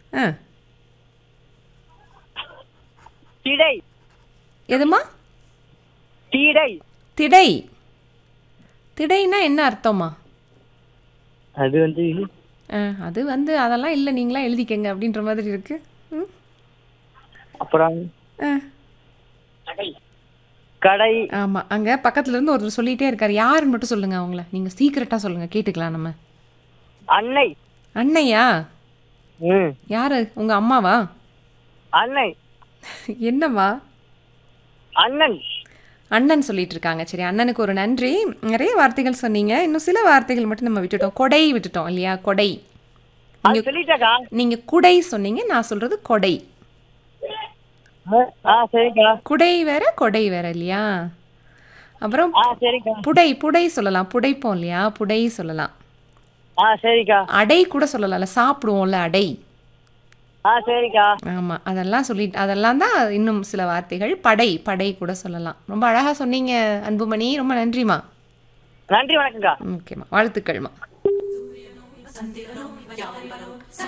ஆ திடை எதுமா தீடை திடை திடைன்னா என்ன அர்த்தமா அது வந்து ஆ அது வந்து அதெல்லாம் இல்லை நீங்களா எழுதிக்கங்க அப்படின்ற மாதிரி இருக்கு ம் அப்புறம் ஆ கடை ஆமாம் அங்கே பக்கத்துல இருந்து ஒருத்தர் சொல்லிகிட்டே இருக்கார் யாருன்னு மட்டும் சொல்லுங்கள் அவங்கள நீங்கள் சீக்கிரட்டாக சொல்லுங்கள் கேட்டுக்கலாம் நம்ம அன்னை அண்ணையா ம் யாரு உங்கள் அம்மாவா அன்னை என்னம்மா அண்ணன் அண்ணன் சொல்லிட்டு இருக்காங்க சரி அண்ணனுக்கு ஒரு நன்றி நிறைய வார்த்தைகள் சொன்னீங்க இன்னும் சில வார்த்தைகள் மட்டும் நம்ம விட்டுட்டோம் கொடை விட்டுட்டோம் இல்லையா கொடை அது சொல்லிட்டாக்கா நீங்கள் குடை சொன்னீங்க நான் சொல்கிறது கொடை ஆ சரிக்கா குடை வேற கொடை வேற இல்லையா அப்புறம் ஆ சரிக்கா புடை புடை சொல்லலாம் புடைப்போம் இல்லையா புடை சொல்லலாம் ஆ சரிக்கா அடை கூட சொல்லலாம்ல சாப்பிடுவோம்ல அடை ஆ சரிக்கா ஆமாம் அதெல்லாம் சொல்லிட்டு அதெல்லாம் தான் இன்னும் சில வார்த்தைகள் படை படை கூட சொல்லலாம் ரொம்ப அழகாக சொன்னீங்க அன்புமணி ரொம்ப நன்றிம்மா நன்றி வணக்கம்க்கா ஓகேம்மா வாழ்த்துக்கள்மா